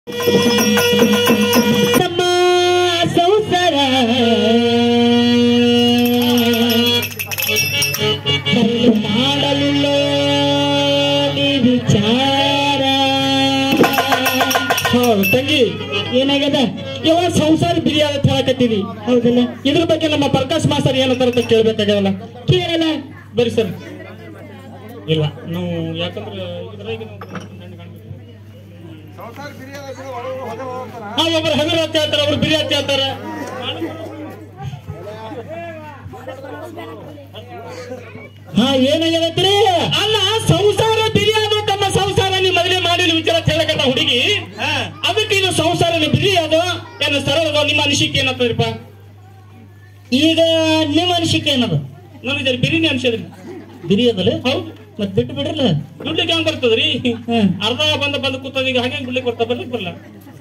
ನಮ್ಮ ಸಂಸಾರ ಕಲ್ಲು ಮಾಡಲು ನೀ ವಿಚಾರ ಹೌದು ತಂಗಿ ಏನಾಗ್ಯದ ಯಾವ ಸಂಸಾರ ಬಿರಿಯಾದ ಹೇಳಕತ್ತೀವಿ ಹೌದಲ್ಲ ಇದ್ರ ಬಗ್ಗೆ ನಮ್ಮ ಪ್ರಕಾಶ್ ಮಾಸ್ತರ್ ಏನಂತಾರ ಅಂತ ಕೇಳ್ಬೇಕಾಗ್ಯಾವಲ್ಲ ಕೇಳಲ್ಲ ಬರಿ ಸರ್ ಇಲ್ಲ ನಾವು ಯಾಕಂದ್ರೆ ಇದ್ರಾಗ ನಾವು ಗಂಡ ಕಾಣ್ಬೇಕು. ಹಾ ಒಬ್ರು ಹಗಲು ಅಂತ ಹೇಳ್ತಾರೆ ಒಬ್ರು ಬಿರಿ ಅಂತ ಹೇಳ್ತಾರೆ ಹಾ ಏನಾಗ್ಯದತ್ರಿ ಅಲ್ಲ ಸಂಸಾರ ಬಿರಿಯಾದ ತಮ್ಮ ಸಂಸಾರ ನೀವು ಮೊದಲೇ ಮಾಡಿಲ್ಲ ವಿಚಾರ ಅಂತ ಹೇಳಕತ್ತ ಹುಡುಗಿ ಅದಕ್ಕೆ ಇದು ಸಂಸಾರ ಬಿರಿ ಅದು ಏನು ಸರಳ ಅದು ನಿಮ್ಮ ಅನಿಸಿಕೆ ಏನಂತದ್ರಿಪ್ಪ ಈಗ ನಿಮ್ಮ ಅನಿಸಿಕೆ ಏನದು ನನಗೆ ಬಿರಿನಿ ಅನ್ಸದ್ರಿ ಬಿರಿ ಅದಲ್ಲ ಹೌದು ಮತ್ ಬಿಟ್ಟು ಬಿಡ್ರಲ್ಲ ಬಿಡ್ಲಿಕ್ಕೆ ಹೆಂಗ್ ಬರ್ತದ್ರಿ ಹ್ಮ್. ಅರ್ಧ ಬಂದ ಬಂದು ಕೂತದ ಈಗ ಹಾಗೆ ಬಿಡ್ಲಿಕ್ಕೆ ಬರ್ತಾ ಬರ್ಲಿಕ್ಕೆ ಬರಲ್ಲ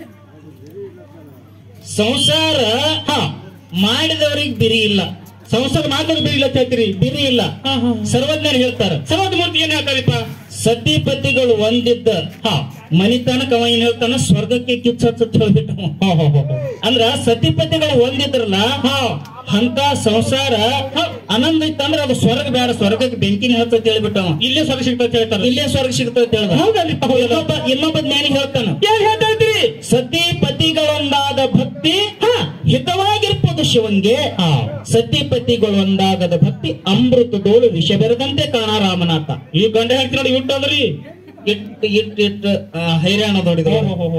ಸಂಸಾರ ಹಾ ಮಾಡಿದವ್ರಿಗೆ ಬಿರಿ ಇಲ್ಲ ಸಂಸಾರ ಮಾಡಿದ್ರೆ ಬಿರಿ ಇಲ್ಲ ಅಂತ ಹೇಳ್ತೀರಿ ಬಿರಿ ಇಲ್ಲ ಸರ್ವಜ್ಞರು ಹೇಳ್ತಾರ ಸರ್ವದ ಮೂರ್ತಿ ಏನ್ ಹೇಳ್ತಾರಿಪ್ಪ ಸತಿಪತಿಗಳು ಒಂದಿದ್ದ ಹಾ ಮನಿತನಕ ಅವ ಏನ್ ಹೇಳ್ತಾನ ಸ್ವರ್ಗಕ್ಕೆ ಕಿಚ್ಚ ಹೇಳ್ಬಿಟ್ಟು ಹಾ ಹಾ ಹಾ ಹಾ. ಅಂದ್ರ ಸತಿಪತಿಗಳು ಒಂದಿದ್ರಲ್ಲ ಹಾ ಅಂತ ಸಂಸಾರ ಆನಂದ ಇತ್ತಂದ್ರ ಅದು ಸ್ವರ್ಗ ಬೇಡ ಸ್ವರ್ಗಕ್ಕೆ ಬೆಂಕಿನ ಹತ್ತತ್ ಹೇಳ್ಬಿಟ್ಟವ ಇಲ್ಲೇ ಸ್ವರ್ಗ ಸಿಗ್ತದೆ ಅಂತ ಹೇಳ್ತಾರೆ ಇಲ್ಲೇ ಸ್ವರ್ಗ ಸಿಗ್ತದೆ ಹೇಳ್ದ ಹೌದಲ್ಲಿಪ್ಪ ಹೌದಲ್ಲ ಇನ್ನೊಬ್ಬ ಇನ್ನೊಬ್ಬ ಜ್ಞಾನಿ ಹೇಳ್ತಾನ ಏನ್ ಹೇಳ್ತಾ ಇದ್ರಿ ಸತಿಪತಿಗಳೊಂದಾದ ಭಕ್ತಿ ಹಿತವಾಗಿರ್ಬೋದು ಶಿವಂಗೆ ಹಾ ಸತಿಪತಿಗಳು ಒಂದಾಗದ ಭಕ್ತಿ ಅಮೃತದೋಳು ವಿಷ ಬೆರೆದಂತೆ ಕಾಣ ರಾಮನಾಥ ಈ ಗಂಡ ಹೇಳ್ತಿ ನೋಡಿ ಇಟ್ಟು ಅಂದ್ರಿ ಇಟ್ ಇಟ್ ಇಟ್ ಆ, ಹೈರಾಣ ದೊಡ್ಡಿದ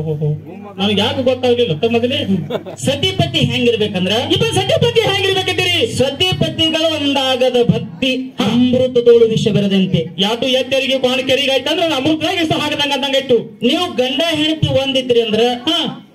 ನನಗೆ ಯಾಕೆ ಗೊತ್ತಾಗ್ಲಿಲ್ಲ ತ ಮೊದಲೇ ಸತಿಪತಿ ಹೆಂಗಿರ್ಬೇಕಂದ್ರ ಇಬ್ಬ ಸತ್ಯಪತಿ ಹೆಂಗಿರ್ಬೇಕಂತೀರಿ ಸತಿಪತಿಗಳು ಒಂದಾಗದ ಭಕ್ತಿ ಅಮೃತದೋಳು ವಿಷ ಬೆರೆದಂತೆ ಯಾಟು ಎತ್ತರಿಗೆ ಬಾಣಕೆರಿಗೆ ಆಯ್ತಂದ್ರೆ ಅಮೃತದಾಗ ಇಷ್ಟ ಹಾಕದಂಗ ಅಂದಂಗ ಇಟ್ಟು ನೀವು ಗಂಡ ಹೆಂಡತಿ ಒಂದಿದ್ರಿ ಅಂದ್ರ ಹ,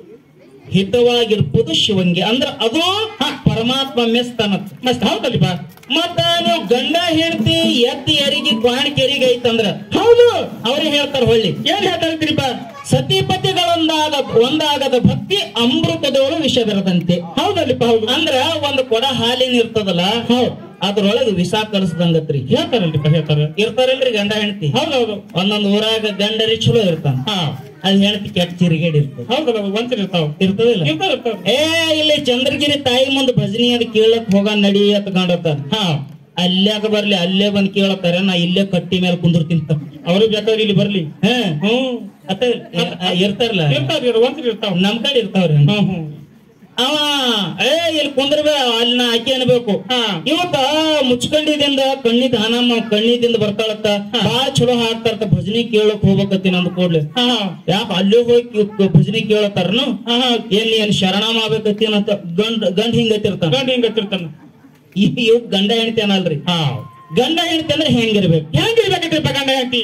ಹಿತವಾಗಿರ್ಬೋದು ಶಿವಂಗೆ ಅಂದ್ರ ಅದು ಹ, ಪರಮಾತ್ಮ ಮೆಸ್ತನತ್ ಮಸ್ತ್ ಹೌದಲ್ಲಿಪ್ಪ ಮತ್ತ ನೀವು ಗಂಡ ಹೆಂಡತಿ ಎತ್ತಿ ಎರಿಗೆ ಕ್ವಾಣಿಕೆರಿಗೆ ಐತಂದ್ರ ಹೌದು ಅವ್ರಿಗೆ ಹೇಳ್ತಾರ ಹೊಳ್ಳಿ ಏನ್ ಹೇಳ್ತಾ ಇರ್ತೀರಿಪ್ಪ ಸತಿಪತಿಗಳೊಂದಾಗ ಒಂದಾಗದ ಭಕ್ತಿ ಅಮೃತದೋಳು ವಿಷ ಬೆರೆದಂತೆ ಹೌದಲ್ಲಿಪ್ಪ ಹೌದು ಅಂದ್ರ ಒಂದು ಕೊಡ ಹಾಲಿನ ಇರ್ತದಲ್ಲ ಅದ್ರೊಳಗೆ ವಿಷ ಕಲಸದಂಗತ್ರಿ ಹೇಳ್ತಾರಲ್ರಿಪ್ಪ ಹೇಳ್ತಾರ ಇರ್ತಾರಲ್ರಿ ಗಂಡ ಹೆಂಡತಿ ಹೌದೌದು ಒಂದೊಂದ್ ಊರಾಗ ಗಂಡರಿ ಚಲೋ ಇರ್ತಾನ ಹಾ ಅದ್ ಹೆಂಡತಿ ಕೆಟ್ಟ ಚಿರಿಗೇಡಿ ಇರ್ತದ ಹೌದಲ್ಲ ಒಂದ್ಸರಿ ಇರ್ತಾವ ಇರ್ತದಿಲ್ಲ ಇರ್ತಾವ ಇರ್ತಾವ ಏ ಇಲ್ಲಿ ಚಂದ್ರಗಿರಿ ತಾಯಿ ಮುಂದೆ ಭಜನಿ ಅದ್ ಕೇಳಕ್ ಹೋಗ ನಡಿ ಅಂತ ಕಾಣತ್ತಾರ ಹಾ ಅಲ್ಯಾಕ ಬರ್ಲಿ ಅಲ್ಲೇ ಬಂದ್ ಕೇಳತ್ತಾರ ನಾ ಇಲ್ಲೇ ಕಟ್ಟಿ ಮೇಲೆ ಕುಂದಿರ್ತೀನಿ ಅಂತ. ಅವರು ಬೇಕಾದ್ರೆ ಇಲ್ಲಿ ಬರ್ಲಿ ಹಾ ಹ್ಮ್ ಅತ್ತ ಇರ್ತಾರಲ್ಲ ಇರ್ತಾವ್ರಿ ಒಂದ್ಸರಿ ಇರ್ತಾವ ನಮ್ ಕಡೆ ಇರ್ತಾವ್ರಿ ಹ್ಮ್ ಹ್ಮ್ ಅವ ಏ ಇಲ್ಲಿ ಕುಂದ್ರಬೇ ಅಲ್ಲಿ ನಾ ಆಕೆ ಅನ್ಬೇಕು ಹಾ. ಇವತ್ತ ಮುಚ್ಕೊಂಡಿದಿಂದ ಕಣ್ಣಿದ ಹನಮ್ಮ ಕಣ್ಣಿದಿಂದ ಬರ್ತಾಳತ್ತ ಬಾಳ ಚಲೋ ಹಾಡ್ತಾರತ್ತ ಭಜನಿ ಕೇಳಕ್ ಹೋಗ್ಬೇಕತ್ತೀನಿ ಅಂದ್ ಕೂಡ್ಲೆ ಹಾ ಯಾಕ ಅಲ್ಲೇ ಹೋಗಿ ಕ- ಭಜನಿ ಕೇಳತ್ತಾರನು ಹಾ ಹಾ ಏನ್ ಏನ್ ಶರಣಾಮ ಆಗ್ಬೇಕತ್ತೀನ ಅಂತ ಗಂಡ ಗಂಡ ಹಿಂಗತ್ತಿರ್ತಾನ ಗಂಡ ಹಿಂಗ್ ಹತ್ತಿರ್ತಾನ ಇವ್ ಗಂಡ ಹೆಂಡತಿ ಅನ್ನಲ್ರಿ ಹಾ ಗಂಡ ಹೆಂಡತಿ ಅಂದ್ರೆ ಹೆಂಗಿರ್ಬೇಕು ಹೆಂಗಿರ್ಬೇಕಂತ್ರಿಪ್ಪ ಗಂಡ ಹೆಂಡತಿ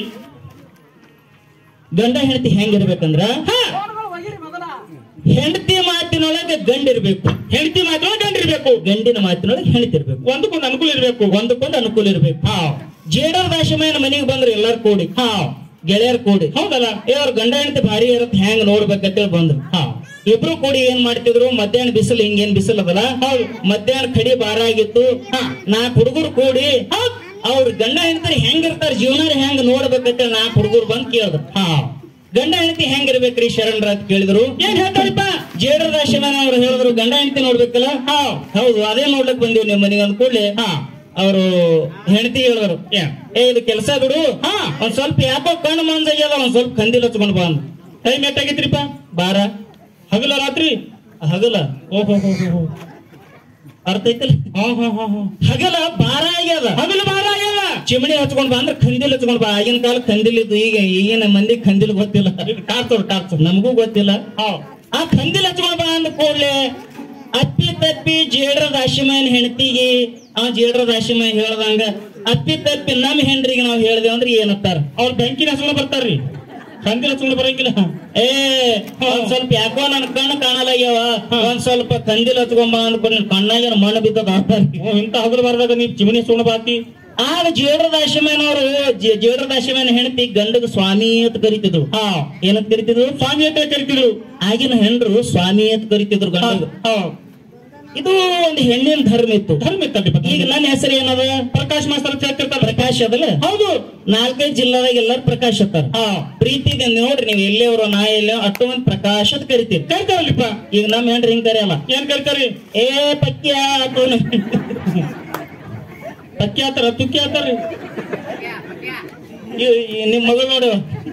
ಗಂಡ ಹೆಂಡತಿ ಹೆಂಗಿರ್ಬೇಕಂದ್ರ ಹೆಂಡತಿ ಮಾತಿನೊಳಗೆ ಗಂಡ ಇರ್ಬೇಕು ಹೆಂಡತಿ ಮಾತ್ರ ಗಂಡ ಇರ್ಬೇಕು ಗಂಡಿನ ಮಾತಿನೊಳಗೆ ಹೆಂಡತಿ ಇರ್ಬೇಕು ಒಂದಕ್ಕೊಂದು ಅನುಕೂಲ ಇರ್ಬೇಕು ಒಂದಕ್ಕೊಂದು ಅನುಕೂಲ ಇರ್ಬೇಕು ಹಾ ಜೇಡರ್ ದಾಶಮಯನ ಮನೆಗೆ ಬಂದ್ರು ಎಲ್ಲಾರು ಕೂಡಿ ಹಾ ಗೆಳೆಯರ್ ಕೂಡಿ ಹೌದಲ್ಲ ಏ ಅವ್ರ ಗಂಡ ಹೆಂಡತಿ ಭಾರಿ ಇರತ್ ಹೆಂಗ್ ನೋಡ್ಬೇಕಂತೇಳಿ ಬಂದ್ರು ಹಾ ಇಬ್ರು ಕೂಡಿ ಏನ್ ಮಾಡ್ತಿದ್ರು ಮಧ್ಯಾಹ್ನ ಬಿಸಿಲು ಹಿಂಗೇನ್ ಬಿಸಿಲು ಅದಲ್ಲ ಹೌದು ಮಧ್ಯಾಹ್ನ ಕಡಿ ಬಾರ ಆಗಿತ್ತು ನಾಲ್ಕು ಹುಡುಗರು ಕೂಡಿ ಅವ್ರ ಗಂಡ ಹೆಂಡತಿ ಹೆಂಗಿರ್ತಾರ ಜೀವನ ಹೆಂಗ್ ನೋಡ್ಬೇಕಂತ ನಾಲ್ಕು ಹುಡುಗರು ಬಂದ್ ಕೇಳಿದ್ರು ಹಾ ಗಂಡ ಹೆಂಡತಿ ಹೆಂಗಿರ್ಬೇಕ್ರಿ ಶರಣರ ಅಂತ ಕೇಳಿದ್ರು ಏನ್ ಹೇಳ್ತಾರಿಪ್ಪ ಜೇಡರ ದಾಶಮಯನ ಅವ್ರು ಹೇಳಿದ್ರು ಗಂಡ ಹೆಂಡತಿ ನೋಡ್ಬೇಕಲ್ಲ ಹಾ ಹೌದು ಅದೇ ನೋಡ್ಲಕ್ ಬಂದೀವಿ ನಿಮ್ಮ ಮನೆಗೆ ಅಂದ ಕೂಡಲೇ ಹಾ ಅವರು ಹೆಂಡತಿ ಹೇಳಿದ್ರು ಏನ್? ಏ ಇದು ಕೆಲಸ ಬಿಡು ಹಾ. ಒಂದ್ ಸ್ವಲ್ಪ ಯಾಕೋ ಕಣ್ಣು ಮಂಜಾಗ್ಯದ ಒಂದ್ ಸ್ವಲ್ಪ ಕಂದಿಲ್ ಹಚ್ಕೊಂಡ್ ಬಾ ಅಂದ್. ಟೈಮ್ ಎಷ್ಟಾಗೈತ್ರಿಪ್ಪ ಬಾರ ಹಗಲ ರಾತ್ರಿ ಹಗಲ ಓಹೋ ಹೋ ಹೋ ಹೋ ಅರ್ಥ ಐತಿಲ್ಲ ಹಾ ಹಾ ಹಾ ಹಾ ಹಗಲ ಬಾರ ಆಗ್ಯದ ಹಗಲ ಬಾರ ಆಗ್ಯದ ಚಿಮಣಿ ಹಚ್ಕೊಂಡ್ ಬಾ ಅಂದ್ರೆ ಕಂದಿಲ್ ಹಚ್ಕೊಂಡ್ ಬಾ ಆಗಿನ ಕಾಲ ಕಂದಿಲ್ ಇದ್ದು ಈಗ ಈಗಿನ ಮಂದಿ ಕಂದಿಲ್ ಗೊತ್ತಿಲ್ಲ ಟಾರ್ಚರ್ ಟಾರ್ಚರ್ ನಮಗೂ ಗೊತ್ತಿಲ್ಲ ಹಾ ಆ ಕಂದಿಲ್ ಹಚ್ಕೊಂಡ್ ಬಾ ಅಂದ ಕೂಡ್ಲೆ ಅಪ್ಪಿ ತಪ್ಪಿ ಜೇಡ್ರ ದಾಶಿಮಯನ್ ಹೆಂಡತಿಗೆ ಆ ಜೇಡ್ರ ದಾಶಿಮಯ ಹೇಳ್ದಂಗ ಅಪ್ಪಿ ತಪ್ಪಿ ನಮ್ ಹೆಂಡ್ರಿಗೆ ನಾವ್ ಹೇಳ್ದೇವ್ ಅಂದ್ರೆ ಏನತ್ತಾರ ಅವ್ರ ಬೆಂಕಿನ ಹಚ್ಕೊಂಡ್ ಬರ್ತಾರ್ರಿ ಕಂದಿನ ಹಚ್ಕೊಂಡ್ ಬರಂಗಿಲ್ಲ ಏ ಒಂದ್ ಸ್ವಲ್ಪ ಯಾಕೋ ನನ್ ಕಣ್ಣು ಕಾಣಲಾಗ್ಯಾವ ಒಂದ್ ಸ್ವಲ್ಪ ಕಂದಿಲ್ ಹಚ್ಕೊಂಬ ಅಂದ್ಕೊಂಡು ಕಣ್ಣಾಗ ಮಣ್ಣು ಬಿದ್ದದ ಅಂತಾರ್ರಿ. ಓ, ಇಂತ ಹಗಲು ಬಾರದಾಗ ನೀವ್ ಚಿಮಣಿ ಹಚ್ಕೊಂಡ್ ಬಾತಿ ಆಗ ಜೇಡ್ರ ದಾಶಿಮಯನವರು ಜೇಡ್ರ ದಾಶಿಮಯನ ಹೆಂಡತಿ ಗಂಡಗ ಸ್ವಾಮಿ ಅಂತ ಕರಿತಿದ್ರು ಹಾ ಏನಂತ ಕರಿತಿದ್ರು ಸ್ವಾಮಿ ಅಂತ ಕರಿತಿದ್ರು ಆಗಿನ ಹೆಂಡ್ರು ಸ್ವಾಮಿ ಅಂತ ಕರಿತಿದ್ರು ಹಾ ಗಂಡಗ ಹಾ ಇದು ಒಂದು ಹೆಣ್ಣಿನ ಧರ್ಮ ಇತ್ತು ಧರ್ಮ ಇತ್ತಲ್ರಿಪ್ಪ ಈಗ ನನ್ನ ಹೆಸರು ಏನದ ಪ್ರಕಾಶ್ ಮಾಸ್ತರ್ ಅಂತ ಹೇಳ್ತಿರ್ತಾರೆ ಪ್ರಕಾಶ್ ಅದಲ್ಲ ಹೌದು ನಾಲ್ಕೈದು ಜಿಲ್ಲಾದಾಗ ಎಲ್ಲಾರು ಪ್ರಕಾಶ್ ಅತ್ತಾರ ಹಾ ಪ್ರೀತಿಗೆ ನೋಡ್ರಿ ನೀವು ಎಲ್ಲೇವ್ರು ನಾ ಎಲ್ಲೋ ಅಷ್ಟು ಮಂದಿ ಪ್ರಕಾಶ್ ಅಂತ ಕರಿತೀರಿ ಕರಿತಾರಲ್ಲಿಪ್ಪ ಈಗ ನಮ್ಮ ಹೆಣ್ರಿ ಹಿಂಗ್ ಕರೆಯಲ್ಲ ಏನ್ ಕರಿತಾರಿ ಏ ಪಕ್ಯ ಆತೋನು. ಅಕ್ಕಿ ಆತಾರ ತುಕ್ಕಿ ಆತಾರಿ ಈ- ಈ ನಿಮ್ ಮಗಳು ನೋಡು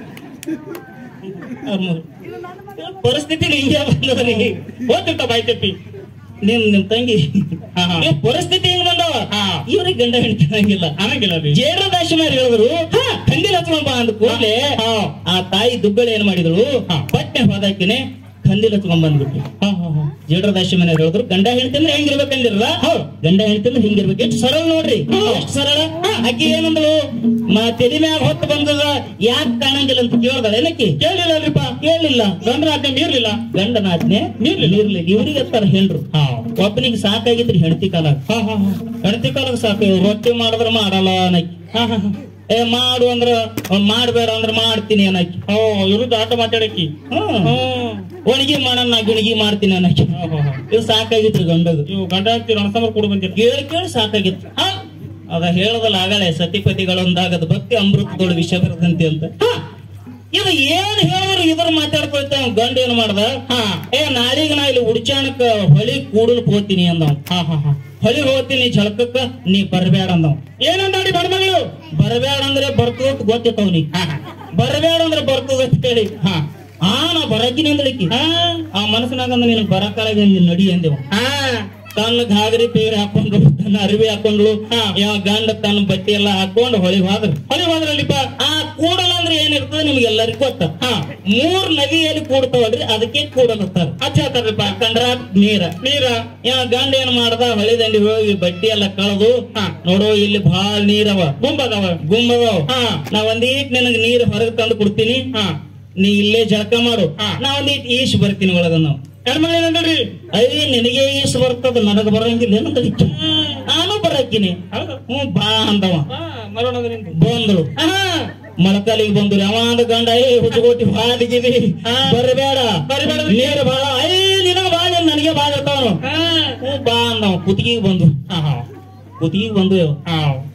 ಅವ್ರ್ ಮಗಳು. ಪರಿಸ್ಥಿತಿ ಹಿಂಗೆ ಬಂದದ್ರಿ ಹೋಗ್ತಿರ್ತ ಬಾಯ್ ತೆಪ್ಪಿ ನಿಮ್ ನಿಮ್ ತಂಗಿ ಹಾ, ಹಾ. ಈ ಪರಿಸ್ಥಿತಿ ಹೆಂಗ್ ಬಂದವ ಹಾ. ಇವ್ರಿಗೆ ಗಂಡ ಹೆಂಡತಿ ಅನ್ನಂಗಿಲ್ಲ ಅನ್ನಂಗಿಲ್ಲ ರೀ ಜೇಡ್ರ ದಾಶಿಮಾರಿ ಹೇಳಿದ್ರು ಕಂದಿನ ಹಚ್ಕೊಂಡ್ ಬಾ ಅಂದ ಕೂಡಲೇ ಹಾ. ಆ ತಾಯಿ ದುಗ್ಗಳು ಏನ್ ಮಾಡಿದಳು ಹಾ. ಪಟ್ಟೆ ಹೋದಾಕಿನೇ ಕಂದಿಲ್ ಹಚ್ಕೊಂಡ್ ಬಂದ್ಬಿಟ್ಟು ಹಾ ಹಾ ಹಾ ಜೇಡ್ರ ದಾಶಿಮನೆ ಹೇಳಿದ್ರು ಗಂಡ ಹೆಂಡತಿ ಅಂದ್ರೆ ಹೆಂಗಿರ್ಬೇಕಂದಿರಲ್ಲ ಗಂಡ ಹೆಂಡತಿ ಅಂದ್ರೆ ಹಿಂಗಿರ್ಬೇಕು ಎಷ್ಟು ಸರಳ ನೋಡ್ರಿ ಎಷ್ಟು ಸರಳ ಆಕಿ ಏನಂದಳು ಮಾ ತೆಲಿ ಮ್ಯಾಗ ಹೊತ್ತು ಬಂದದ ಯಾಕೆ ಕಾಣಂಗಿಲ್ಲ ಅಂತ ಕೇಳ್ದಳ ಏನಕ್ಕಿ ಕೇಳಿಲ್ಲ ಅಲ್ರಿಪ್ಪ ಕೇಳಿಲ್ಲ ಗಂಡ್ರ ಆಜ್ಞೆ ಮೀರ್ಲಿಲ್ಲ ಗಂಡನಾಜ್ಞೆ ನೀರ್ಲಿ ಇವ್ರಿಗೆ ಎತ್ತಾರ ಹೆಂಡ್ರು ಹಾ ಒಬ್ಬನಿಗೆ ಸಾಕಾಗಿದ್ರಿ ಹೆಂಡತಿ ಕಾಲ ಹಾ ಹಾ ಹಾ ಹೆಂಡತಿ ಕಾಲಕ್ಕೆ ಸಾಕು ಇವ್ರು ರೊಟ್ಟಿ ಮಾಡಿದ್ರ ಮಾಡಲ್ಲ ಅನ್ನಕ್ಕಿ ಹಾ ಹಾ ಹಾ ಏ ಮಾಡು ಅಂದ್ರ ಅವ್ನ್ ಮಾಡ್ಬೇಡ ಅಂದ್ರ ಮಾಡ್ತೀನಿ ಅನ್ನಕ್ಕಿ ಓ ವಿರುದ್ಧ ಆಟ ಮಾತಾಡಕ್ಕಿ ಹ್ಮ್. ಹ್ಮ್ ಒಣಗಿ ಮಾಡೋಣ ಗುಣಿಗಿ ಮಾಡ್ತೀನಿ ಅನ್ನಕ್ಕಿ ಹಾ, ಹಾ, ಹಾ. ಇದು ಸಾಕಾಗಿತ್ರಿ ಗಂಡಗ ಇವು ಗಂಡ ಹಾಕ್ತಿ ರಣಸಂಬರ್ ಕೂಡ ಬಂದಿರ ಕೇಳಿ ಕೇಳಿ ಸಾಕಾಗಿತ್ತು ಹ? ಅದ ಹೇಳದಲ್ಲ ಆಗಲೇ ಸತಿಪತಿಗಳೊಂದಾಗದ ಭಕ್ತಿ ಅಮೃತದೊಳು ವಿಷ ಬರದಂತೆ ಅಂತ ಹ? ಇದು ಏನ್ ಹೇಳಿದ್ರು ಇದ್ರ ಮಾತಾಡ್ಕೊಳ್ತ ಗಂಡ ಏನ್ ಮಾಡ್ದ ಹಾ ಏ ನಾಳಿಗ ನಾ ಇಲ್ಲಿ ಉಡ್ಚಾಣಕ್ಕ ಹೊಳಿ ಕೂಡಲು ಹೋಗ್ತೀನಿ ಅಂದವ್ ಹಾ ಹಾ ಹಾ ಹೊಳಿ ಹೋಗ್ತೀನಿ ಝಳಕಕ್ಕ ನೀ ಬರ್ಬೇಡ ಅಂದವ್ ಏನಂದಾಡಿ ಬಡಮಗಳು ಬರಬೇಡ ಅಂದ್ರೆ ಬರ್ತದ ಗೊತ್ತಿತ್ತವ್ನಿ ಹಾ ಹಾ ಬರಬೇಡ ಅಂದ್ರೆ ಬರ್ತದ ಅಂತ ಹೇಳಿ ಹಾ ಆ ನಾ ಬರಕಿನಿ ಅಂದಳಿಕಿ ಹಾ ಆ ಮನಸ್ಸಿನಾಗ ಅಂದ ನಿನಗ್ ಬರಕಾಲಾಗ ನಡಿ ಅಂದೇವ ಹಾ ತನ್ನ ಘಾಗರಿ ಪೇರಿ ಹಾಕೊಂಡು ತನ್ನ ಅರಿವಿ ಹಾಕೊಂಡ್ಲು ಹಾ. ಯಾವ ಗಂಡ ತನ್ನ ಬಟ್ಟೆ ಎಲ್ಲ ಹಾಕೊಂಡು ಹೊಳಿ ಹೋದ್ರ ಹೊಳಿ ಹೋದ್ರಲ್ಲಿಪ್ಪ ಆ ಕೂಡಲ ಅಂದ್ರೆ ಏನಿರ್ತದೆ ನಿಮ್ಗೆ ಎಲ್ಲರಿಗೂ ಗೊತ್ತ ಹಾ ಮೂರ್ ನದಿಯಲ್ಲಿ ಕೂಡ್ತಾವಲ್ರಿ ಅದಕ್ಕೆ ಕೂಡಲತ್ತಾರ ಅಚ್ಚ ಆತಾರಪ್ಪ ಕಂಡ್ರ ನೀರ ನೀರ ಯಾವ ಗಂಡ ಏನ್ ಮಾಡ್ದ ಹೊಳಿ ದಂಡಿ ಹೋಗಿ ಬಟ್ಟೆ ಎಲ್ಲ ಕಳೆದು ಹಾ. ನೋಡು ಇಲ್ಲಿ ಬಹಳ ನೀರವ ಗುಂಬದವ ಗುಮ್ಮದವ ಹಾ ನಾ ಒಂದೀಟ್ ನಿನಗ್ ನೀರ್ ಹೊರಗೆ ತಂದು ಕೊಡ್ತೀನಿ ಹಾ ನೀ ಇಲ್ಲೇ ಜಳಕ ಮಾಡು ಹಾ. ನಾ ಒಂದೀಟ್ ಈಶ್ ಬರ್ತೀನಿ ಒಳಗ ನಾವು ಹೆಣ್ಮಗಳು ಏನಂದ್ರಿ ಅಯ್ಯ ನಿನಗೆ ಈಸ್ ಬರ್ತದ ನನಗ ಬರಂಗಿಲ್ಲ ಏನಂತ ನಾನು ಬರಕಿನಿ ಹೌದು ಹ್ಞೂ ಬಾ ಅಂದವ ಹಾ ಮರೋಣದ್ರಿಂದ ಬಂದಳು ಮೊಳಕಾಲಿಗೆ ಬಂದ್ರು ಯಾವ ಅಂದ ಗಂಡ ಏ ಹುಚ್ಚುಗೋಟಿ ಬಾದಿಗಿದಿ ಹಾ. ಬರಬೇಡ ಬರಬೇಡ. ನೀರು ಬಾಳ ಅಯ್ಯ ನಿನಗ ಬಾಳ ನನಗೆ ಬಾಳ ಇರ್ತಾವ ಹಾ ಹ್ಞೂ ಬಾ ಅಂದವ ಕುತ್ತಿಗೆಗೆ ಬಂದು ಹಾ ಹಾ ಕುತ್ತಿಗೆಗೆ ಬಂದು ಹಾ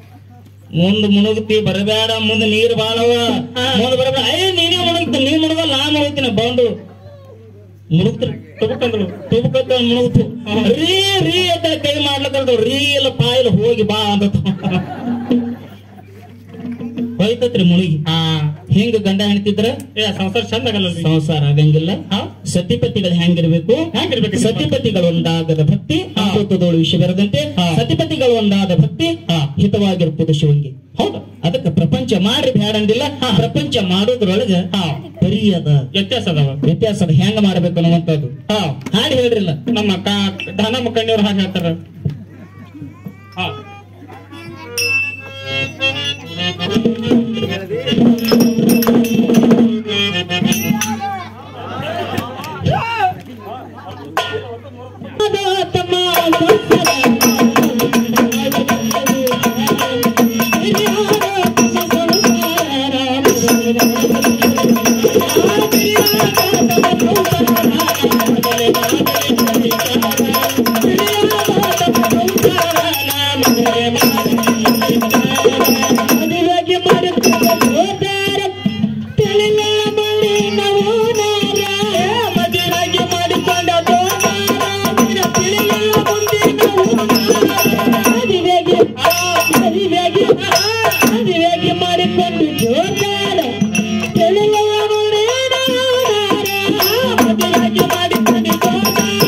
ಮುಂದ್ ಮುಳುಗ್ತಿ ಬರಬೇಡ ಮುಂದ್ ನೀರ್ ಬಾಳವ ಮುಂದ್ ಬರಬೇಡ ಅಯ್ಯ ನೀನೇ ಮುಳುಗ್ತಿ ನೀ ಮುಳುಗಲ್ಲ ನಾ ಮುಳುಗ್ತೀನಿ ಬಂದು ಮುಳುಗ್ತಿ ತುಬಕಂದ್ರು ತುಬಕತ್ತ ಮುಳುಗ್ತು ರೀ ರೀ ಅಂತ ಕೈ ಮಾಡ್ಲಕ್ಕ ರೀ ಇಲ್ಲ ಪಾಯಿಲ್ ಹೋಗಿ ಬಾ ಅಂತ ಹೋಯ್ತತ್ರಿ ಮುಳುಗಿ ಹಾ ಹಿಂಗ ಗಂಡ ಹೆಣ್ತಿದ್ರ ಏ ಸಂಸಾರ ಚಂದ ಆಗಲ್ಲಲ್ರಿ ಸಂಸಾರ ಆಗಂಗಿಲ್ಲ ಹಾ ಸತಿಪತಿಗಳು ಹೆಂಗಿರ್ಬೇಕು ಹೆಂಗಿರ್ಬೇಕು? ಸತಿಪತಿಗಳು ಒಂದಾಗದ ಭಕ್ತಿ ಅಮೃತದೋಳು ವಿಷಯ ಬರದಂತೆ ಹಾ. ಸತಿಪತಿಗಳು ಒಂದಾದ ಭಕ್ತಿ ಹಾ. ಹಿತವಾಗಿರ್ಬೋದು ಶಿವಂಗಿ ಹೌದು ಅದಕ್ಕೆ ಪ್ರಪಂಚ ಮಾಡ್ರಿ ಬ್ಯಾಡಂದಿಲ್ಲ ಪ್ರಪಂಚ ಮಾಡೋದ್ರೊಳಗ ಹಾ ಬರೀ ಅದ ವ್ಯತ್ಯಾಸ ಅದಾವ ವ್ಯತ್ಯಾಸ ಅದ ಹೆಂಗ ಮಾಡ್ಬೇಕು ಅನ್ನುವಂಥದ್ದು ಹಾ ಹಾಡು ಹೇಳ್ರಿಲ್ಲ ನಮ್ಮ ಕಾ ಧನ ಮುಖಂಡಿಯವ್ರು ಹಾಗೆ ಹೇಳ್ತಾರ ಹಾ ಮಾಡಿಕೊಂಡು ಜೋತಾರ ಮಾಡಿಕೊಂಡು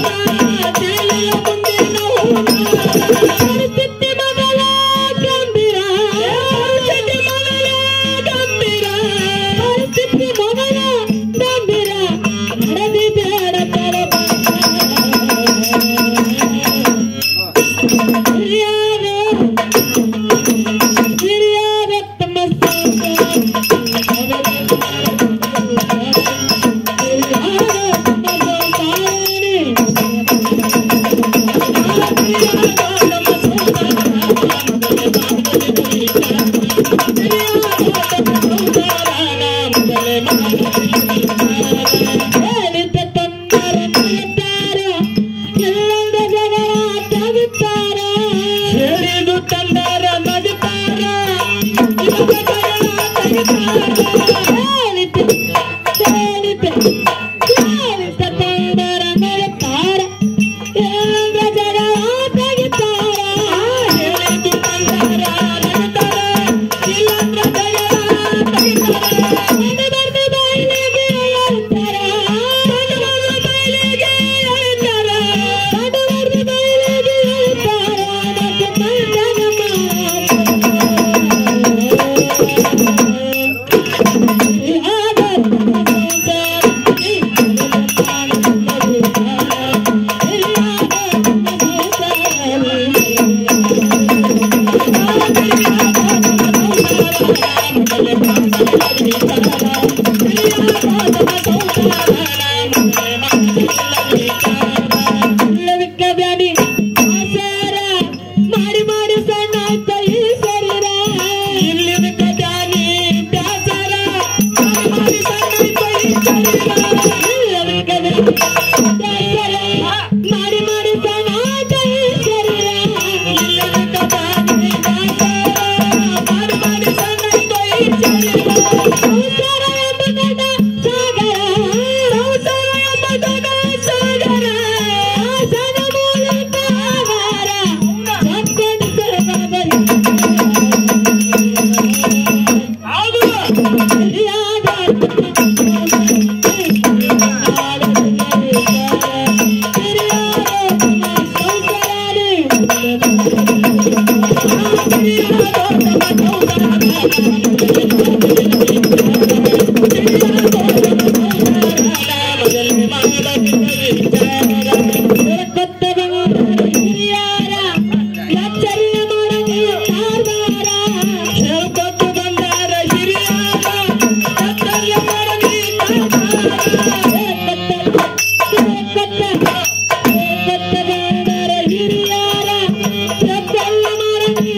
ಹಿರಿಯರ ಎಚ್ಚರಿಕೆ ಮಾಡಲು ಕಾರ್ಬಾರ ಹೇಳ್ಕೊಟ್ಟು ಬಂದಾರ ಹಿರಿಯಾರ ಕತ್ತಲೆ ಮಾಡಲಿ ಹಿರಿಯರ ಎಚ್ಚರಿಕೆ ಮಾಡಲಿ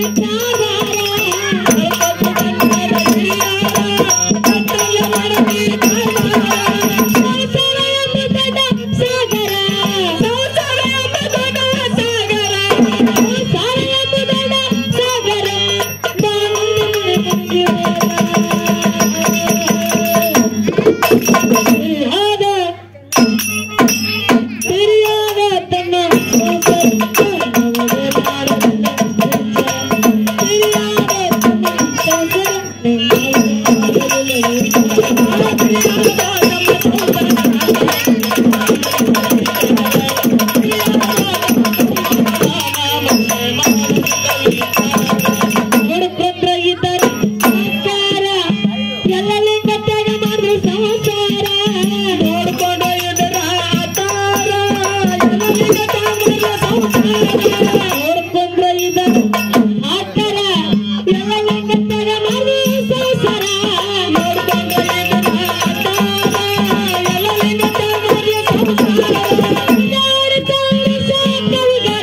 ಹುಡುಕ್ರ ಇದ್ದಾರೆ ಸಂಸ್ಕಾರ ಎಲ್ಲ ಲಿಂಗತ್ಯಾಗ ಮಾಡಿದ್ರು ಸಂಸಾರ ನೋಡ್ಕೊಂಡು ಇದರ ಆಕಾರ ಎಲ್ಲರಿಗೂ ತಾಮ್ರದ ಸಂಸಾರ ನೋಡ್ಕೊಂಡ್ರ ಇದ್ದಾರೆ ಆಕಾರ ಎಲ್ಲ ಲಿಂಗತ್ಯಾಗ ಮಾಡಿದ್ರು ಸಂಸಾರ ನೋಡ್ಕೊಂಡು ಇದರ ಆಕಾರ ಎಲ್ಲರಿಗೂ ತಾಮ್ರದ ಸಂಸಾರ ಯಾರು ಚಾಲಿಸ ಕವಿಗರ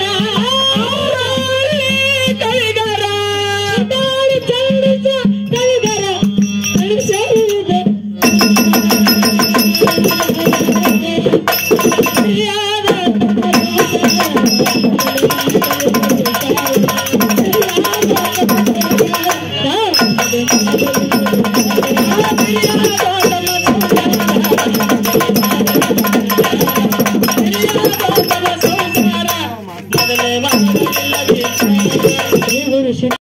ಕೈಗಾರ ಯಾರು ಚಾಲಿಸ ಕವಿಗರ ಅಳಿಸಲಿದೆ ಯಾರ